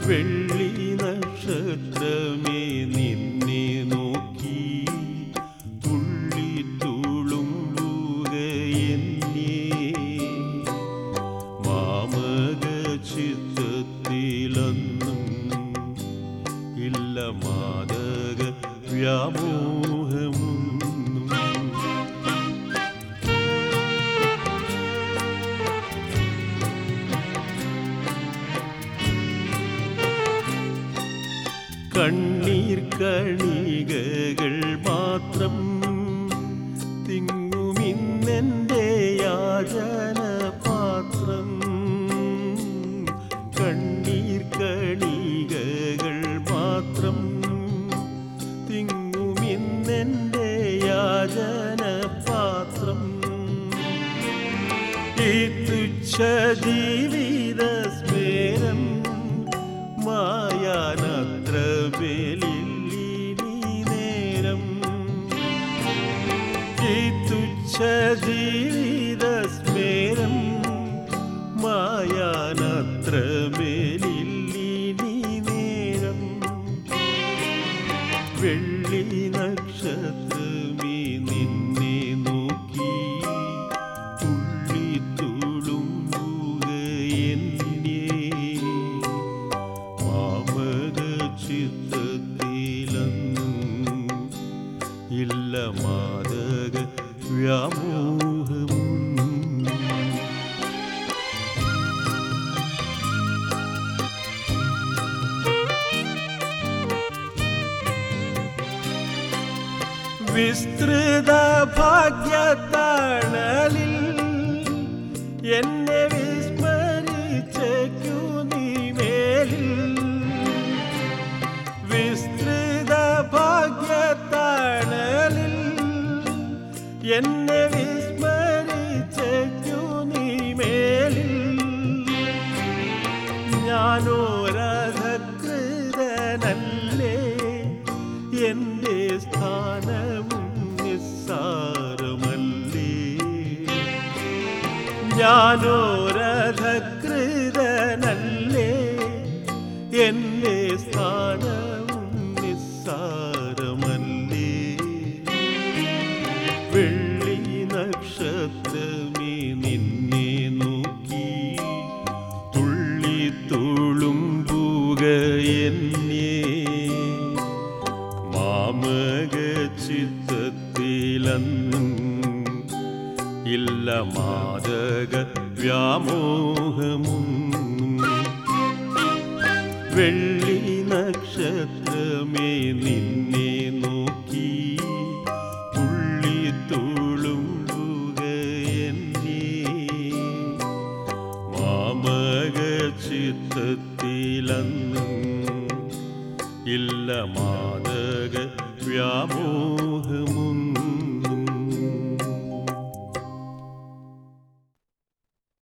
വെള്ളി നക്ഷത്രമേ നിന്നെ നോക്കി തുള്ളി തുളുമ്പുക എന്നെ മാമക ചിത്തത്തിലൊന്നും ഇല്ല മാതക വ്യാമോഹമൊന്നും കണ്ണീർ കണികകൾ മാത്രം തിങ്ങുമിന്നെൻ്റെ യാചന പാത്രം കണ്ണീർ കണികകൾ മാത്രം തിങ്ങുമിന്നെൻ്റെ യാചന പാത്രം ഈ തുച്ഛ ജീവിത സ്മേരം മായാനത്ര ബലില്ലീ നേരം ഈ തുച്ഛ ജീവിത സ്മേരം മായാനത്ര ബലില്ലീ നേരം വെള്ളി നക്ഷത്രമേ നിന്നെ നോക്കി തുള്ളി തുളുമ്പുക എന്നെ മാമക ചിത്തത്തിലൊന്നും ഇല്ല മാതക വ്യാമോഹമൊന്നും വിസ്തൃത ഭാഗ്യത്തണലിൽ എന്നെ വിസ്മരിച്ചേക്കു നീ മേലിൽ വിസ്തൃത ഭാഗ്യത്തണലിൽ എന്നെ വിസ്മരിച്ചേക്കു നീ മേലിൽ ഞാനോരധകൃതനല്ലേ എന്റെ സ്ഥാനവും നിസ്സാരമല്ലേ ഞാനോരധകൃതനല്ലേ എന്റെ സ്ഥാനവും നിസ്സാരമല്ലേ വെള്ളി നക്ഷത്രമേ നിന്നെ നോക്കി തുള്ളി തുളുമ്പുക എന്നെ മാമക ചിത്തത്തിലന്നും ഇല്ല മാതക വ്യാമോഹമൊന്നും വെള്ളി നക്ഷത്രമേ നിന്നെ നോക്കി തുള്ളി തുളുമ്പുക എന്നെ മാമക ചിത്തത്തിലന്നും ഇല്ല മാതക വ്യാമോ